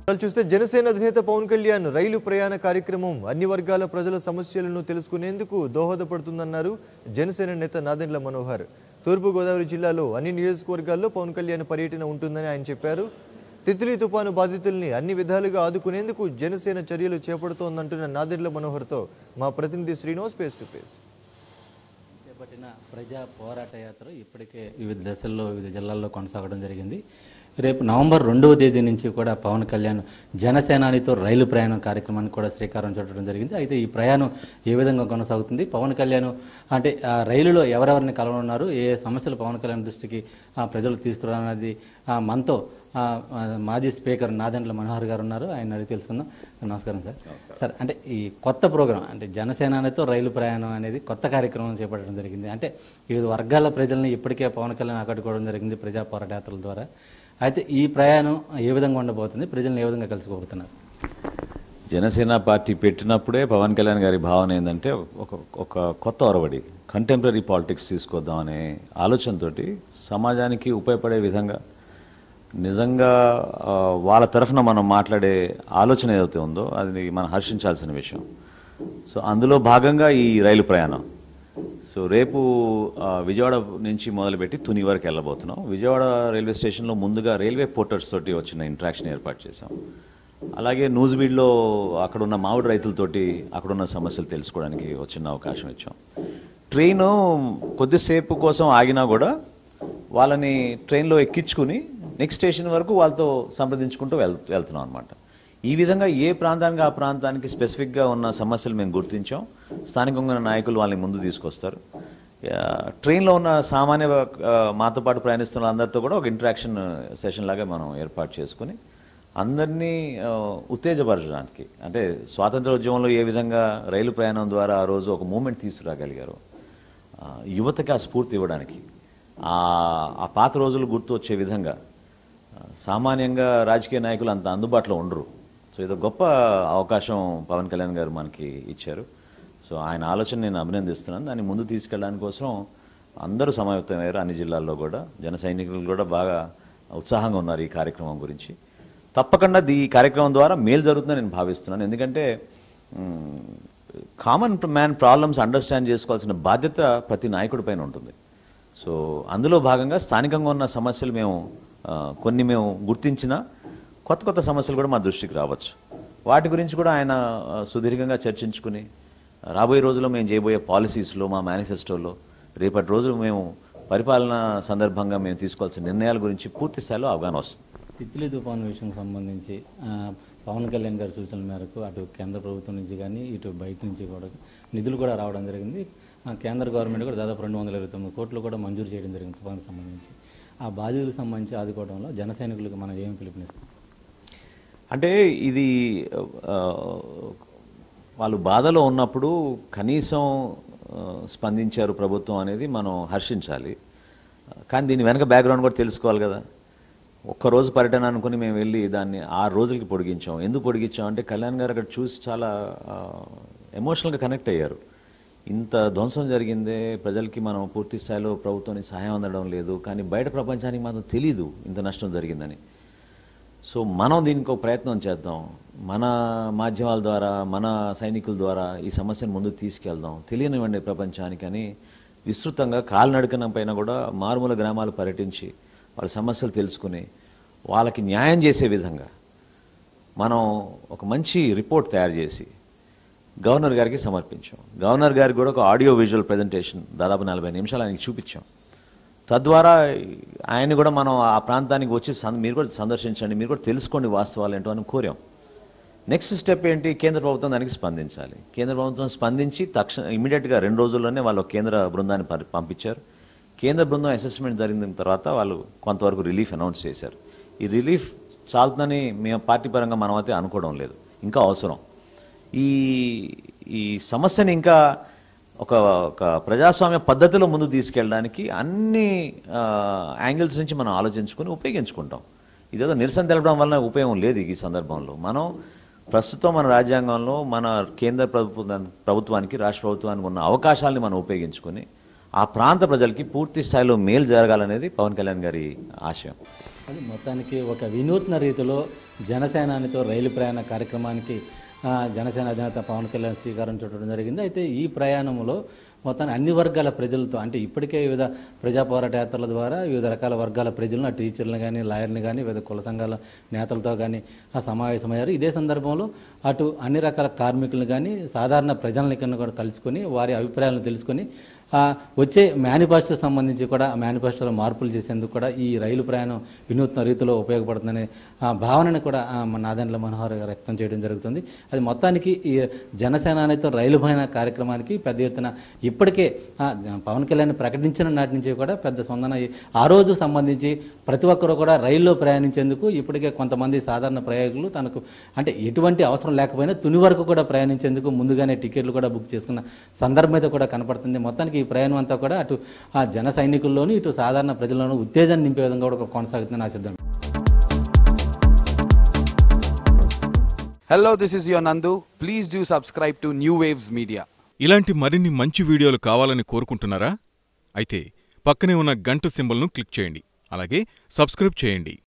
వాళ్ళు చూస్తే జనసేన అధినేత పవన్ కళ్యాణ్ రైలు ప్రయాణ కార్యక్రమం అన్ని వర్గాల ప్రజల సమస్యలను తెలుసుకునేందుకు దోహదపడుతుందన్నారు జనసేన నేత నాదెండ్ల మనోహర్ తూర్పుగోదావరి జిల్లాలో అన్ని నియోజకవర్గాల్లో పవన్ కళ్యాణ్ పర్యటన ఉంటుందని ఆయన చెప్పారు తిత్లీ తుపాను బాధితుల్ని అన్ని విధాలుగా ఆదుకునేందుకు జనసేన చర్యలు చేపడుతోందంటున్న నాదెండ్ల మనోహర్తో మా ప్రతినిధి శ్రీనివాస్ ఫేస్ టు ఫేస్ చేపట్టిన ప్రజా పోరాట యాత్ర ఇప్పటికే వివిధ దశల్లో వివిధ జిల్లాల్లో కొనసాగడం జరిగింది రేపు నవంబర్ రెండవ తేదీ నుంచి కూడా పవన్ కళ్యాణ్ జనసేనానితో రైలు ప్రయాణం కార్యక్రమానికి కూడా శ్రీకారం చుట్టడం జరిగింది అయితే ఈ ప్రయాణం ఏ విధంగా కొనసాగుతుంది పవన్ కళ్యాణ్ అంటే ఆ రైలులో ఎవరెవరిని కలవనున్నారు ఏ ఏ సమస్యలు పవన్ కళ్యాణ్ దృష్టికి ఆ ప్రజలు తీసుకురానది ఆ మనతో ఆ, ఆ, మాజీ స్పీకర్ నాదెండ్ల మనోహర్ గారు ఉన్నారు ఆయన అడిగి తెలుసుకుందాం నమస్కారం సార్ సార్ అంటే ఈ కొత్త ప్రోగ్రాం అంటే జనసేనతో రైలు ప్రయాణం అనేది కొత్త కార్యక్రమం చేపట్టడం జరిగింది అంటే వివిధ వర్గాల ప్రజల్ని ఇప్పటికే పవన్ కళ్యాణ్ ఆకట్టుకోవడం జరిగింది ప్రజా పోరాట యాత్రల ద్వారా అయితే ఈ ప్రయాణం ఏ విధంగా ఉండబోతుంది ప్రజల్ని ఏ విధంగా కలుసుకోబోతున్నారు జనసేన పార్టీ పెట్టినప్పుడే పవన్ కళ్యాణ్ గారి భావన ఏంటంటే ఒక ఒక కొత్త ఒరవడి కంటెంపరీ పాలిటిక్స్ తీసుకొద్దాం అనే ఆలోచనతోటి సమాజానికి ఉపయోగపడే విధంగా నిజంగా ఆ, వాళ్ళ తరఫున మనం మాట్లాడే ఆలోచన ఏదైతే ఉందో అది మనం హర్షించాల్సిన విషయం సో అందులో భాగంగా ఈ రైలు ప్రయాణం సో రేపు ఆ, విజయవాడ నుంచి మొదలుపెట్టి తుని వరకు వెళ్ళబోతున్నాం విజయవాడ రైల్వే స్టేషన్లో ముందుగా రైల్వే పోర్టర్స్ తోటి వచ్చిన ఇంట్రాక్షన్ ఏర్పాటు చేశాం అలాగే నూజివీడ్లో అక్కడున్న మామిడి రైతులతోటి అక్కడున్న సమస్యలు తెలుసుకోవడానికి వచ్చిన అవకాశం ఇచ్చాం ట్రైన్ కొద్దిసేపు కోసం ఆగినా కూడా వాళ్ళని ట్రైన్లో ఎక్కించుకుని నెక్స్ట్ స్టేషన్ వరకు వాళ్ళతో సంప్రదించుకుంటూ వెళ్ వెళ్తున్నాం అనమాట ఈ విధంగా ఏ ప్రాంతానికి ఆ ప్రాంతానికి స్పెసిఫిక్గా ఉన్న సమస్యలు మేము గుర్తించాం స్థానికంగా ఉన్న నాయకులు వాళ్ళని ముందు తీసుకొస్తారు ఆ, ట్రైన్లో ఉన్న సామాన్య ఆ, మాతో పాటు ప్రయాణిస్తున్న అందరితో కూడా ఒక ఇంటరాక్షన్ సెషన్ లాగా మనం ఏర్పాటు చేసుకుని అందరినీ ఆ, ఉత్తేజపరచడానికి అంటే స్వాతంత్ర ఉద్యమంలో ఏ విధంగా రైలు ప్రయాణం ద్వారా ఆ రోజు ఒక మూమెంట్ తీసుకురాగలిగారు ఆ, యువతకి ఆ స్ఫూర్తి ఇవ్వడానికి ఆ ఆ పాత రోజులు గుర్తు వచ్చే విధంగా ఆ, సామాన్యంగా రాజకీయ నాయకులు అంత అందుబాటులో ఉండరు సో ఇది ఒక గొప్ప అవకాశం పవన్ కళ్యాణ్ గారు మనకి ఇచ్చారు సో ఆయన ఆలోచన నేను అభినందిస్తున్నాను దాన్ని ముందు తీసుకెళ్ళడానికి కోసం అందరూ సమాయత్తమయ్యారు అన్ని జిల్లాల్లో కూడా జన సైనికులు కూడా బాగా ఉత్సాహంగా ఉన్నారు ఈ కార్యక్రమం గురించి తప్పకుండా ఈ కార్యక్రమం ద్వారా మేలు జరుగుతుందని నేను భావిస్తున్నాను ఎందుకంటే కామన్ మ్యాన్ ప్రాబ్లమ్స్ అండర్స్టాండ్ చేసుకోవాల్సిన బాధ్యత ప్రతి నాయకుడి పైన ఉంటుంది సో అందులో భాగంగా స్థానికంగా ఉన్న సమస్యలు మేము ఆ, కొన్ని మేము గుర్తించిన కొత్త కొత్త సమస్యలు కూడా మా దృష్టికి రావచ్చు వాటి గురించి కూడా ఆయన ఆ, సుదీర్ఘంగా చర్చించుకుని రాబోయే రోజుల్లో మేము చేయబోయే పాలసీస్లో మా మేనిఫెస్టోలో రేపటి రోజు మేము పరిపాలన సందర్భంగా మేము తీసుకోవాల్సిన నిర్ణయాల గురించి పూర్తి స్థాయిలో అవగాహన వస్తుంది తిత్లీ తుఫాను విషయం సంబంధించి ఆ, పవన్ కళ్యాణ్ గారి సూచనల మేరకు అటు కేంద్ర ప్రభుత్వం నుంచి కానీ ఇటు బయట నుంచి కూడా నిధులు కూడా రావడం జరిగింది ఆ, కేంద్ర గవర్నమెంట్ కూడా దాదాపు రెండు వందల ఇరవై తొమ్మిది కోట్లు కూడా మంజూరు చేయడం జరిగింది తుఫానుకు సంబంధించి ఆ బాధితులకు సంబంధించి ఆదుకోవడంలో జన సైనికులకు మనం ఏమి పిలుపునిస్తాం అంటే ఇది ఆ, వాళ్ళు బాధలో ఉన్నప్పుడు కనీసం ఆ, స్పందించారు ప్రభుత్వం అనేది మనం హర్షించాలి కానీ దీని వెనక బ్యాక్గ్రౌండ్ కూడా తెలుసుకోవాలి కదా ఒక్కరోజు పర్యటన అనుకుని మేము వెళ్ళి దాన్ని ఆరు రోజులకి పొడిగించాం ఎందుకు పొడిగించాం అంటే కళ్యాణ్ గారు అక్కడ చూసి చాలా ఎమోషనల్గా కనెక్ట్ అయ్యారు ఇంత ధ్వంసం జరిగిందే ప్రజలకి మనం పూర్తి స్థాయిలో ప్రభుత్వానికి సహాయం అందడం లేదు కానీ బయట ప్రపంచానికి మాత్రం తెలీదు ఇంత నష్టం జరిగిందని సో మనం దీనికి ఒక ప్రయత్నం చేద్దాం మన మాధ్యమాల ద్వారా మన సైనికుల ద్వారా ఈ సమస్యను ముందుకు తీసుకెళ్దాం తెలియనివ్వండి ప్రపంచానికి అని విస్తృతంగా కాలినడకన పైన కూడా మారుమూల గ్రామాలు పర్యటించి వాళ్ళ సమస్యలు తెలుసుకుని వాళ్ళకి న్యాయం చేసే విధంగా మనం ఒక మంచి రిపోర్ట్ తయారు చేసి గవర్నర్ గారికి సమర్పించాం గవర్నర్ గారికి కూడా ఒక ఆడియో విజువల్ ప్రజెంటేషన్ దాదాపు నలభై నిమిషాలు ఆయనకి చూపించాం తద్వారా ఆయన కూడా మనం ఆ ప్రాంతానికి వచ్చి సం- మీరు కూడా సందర్శించండి మీరు కూడా తెలుసుకోండి వాస్తవాలు ఏంటో అని కోరాం నెక్స్ట్ స్టెప్ ఏంటి కేంద్ర ప్రభుత్వం దానికి స్పందించాలి కేంద్ర ప్రభుత్వం స్పందించి తక్షణ ఇమీడియట్గా రెండు రోజుల్లోనే వాళ్ళు ఒక కేంద్ర బృందాన్ని పరి- పంపించారు కేంద్ర బృందం అసెస్మెంట్ జరిగిన తర్వాత వాళ్ళు కొంతవరకు రిలీఫ్ అనౌన్స్ చేశారు ఈ రిలీఫ్ చాలుతుందని మేము పార్టీ పరంగా మనం అయితే అనుకోవడం లేదు ఇంకా అవసరం ఈ ఈ సమస్యని ఇంకా ఒక ఒక ప్రజాస్వామ్య పద్ధతిలో ముందు తీసుకెళ్ళడానికి అన్ని యాంగిల్స్ నుంచి మనం ఆలోచించుకొని ఉపయోగించుకుంటాం ఇదేదో నిరసన తెలపడం వల్ల ఉపయోగం లేదు ఈ సందర్భంలో మనం ప్రస్తుతం మన రాజ్యాంగంలో మన కేంద్ర ప్రభుత్వ ప్రభుత్వానికి రాష్ట్ర ప్రభుత్వానికి ఉన్న అవకాశాలని మనం ఉపయోగించుకొని ఆ ప్రాంత ప్రజలకి పూర్తి స్థాయిలో మేలు జరగాలనేది పవన్ కళ్యాణ్ గారి ఆశయం అది మొత్తానికి ఒక వినూత్న రీతిలో జనసేనానితో రైలు ప్రయాణ కార్యక్రమానికి ఆ, జనసేన అధినేత పవన్ కళ్యాణ్ శ్రీకారం చుట్టడం జరిగింది అయితే ఈ ప్రయాణంలో మొత్తాన్ని అన్ని వర్గాల ప్రజలతో అంటే ఇప్పటికే వివిధ ప్రజా పోరాట యాత్రల ద్వారా వివిధ రకాల వర్గాల ప్రజలను ఆ టీచర్లను కానీ లాయర్ని కానీ వివిధ కుల సంఘాల నేతలతో కానీ ఆ సమావేశమయ్యారు ఇదే సందర్భంలో అటు అన్ని రకాల కార్మికులను కానీ సాధారణ ప్రజలని కూడా కలుసుకొని వారి అభిప్రాయాలను తెలుసుకొని ఆ, వచ్చే మేనిఫెస్టో సంబంధించి కూడా ఆ మేనిఫెస్టోలో మార్పులు చేసేందుకు కూడా ఈ రైలు ప్రయాణం వినూత్న రీతిలో ఉపయోగపడుతుందనే ఆ భావనను కూడా ఆ, మన నాదెండ్ల మనోహర్ గారు వ్యక్తం చేయడం జరుగుతుంది అది మొత్తానికి ఈ జనసేనానితో రైలు ప్రయాణ కార్యక్రమానికి పెద్ద ఎత్తున ఇప్పటికే ఆ, పవన్ కళ్యాణ్ ప్రకటించిన నాటి నుంచి కూడా పెద్ద స్పందన ఈ- ఆ రోజు సంబంధించి ప్రతి ఒక్కరూ కూడా రైల్లో ప్రయాణించేందుకు ఇప్పటికే కొంతమంది సాధారణ ప్రయాణికులు తనకు అంటే ఎటువంటి అవసరం లేకపోయినా తుని వరకు కూడా ప్రయాణించేందుకు ముందుగానే టికెట్లు కూడా బుక్ చేసుకున్న సందర్భం అయితే కూడా కనపడుతుంది మొత్తానికి ఈ ప్రయాణం అంతా కూడా అటు ఆ జన సైనికుల్లోనూ ఇటు సాధారణ ప్రజల్లోనూ ఉత్తేజాన్ని నింపే విధంగా కూడా కొనసాగుతుందని ఆశిద్దాం Hello, this is your Nandu. Please do subscribe to New Waves Media. ఇలాంటి మరిన్ని మంచి వీడియోలు కావాలని కోరుకుంటున్నారా అయితే పక్కనే ఉన్న గంట సింబల్ను క్లిక్ చేయండి అలాగే సబ్స్క్రైబ్ చేయండి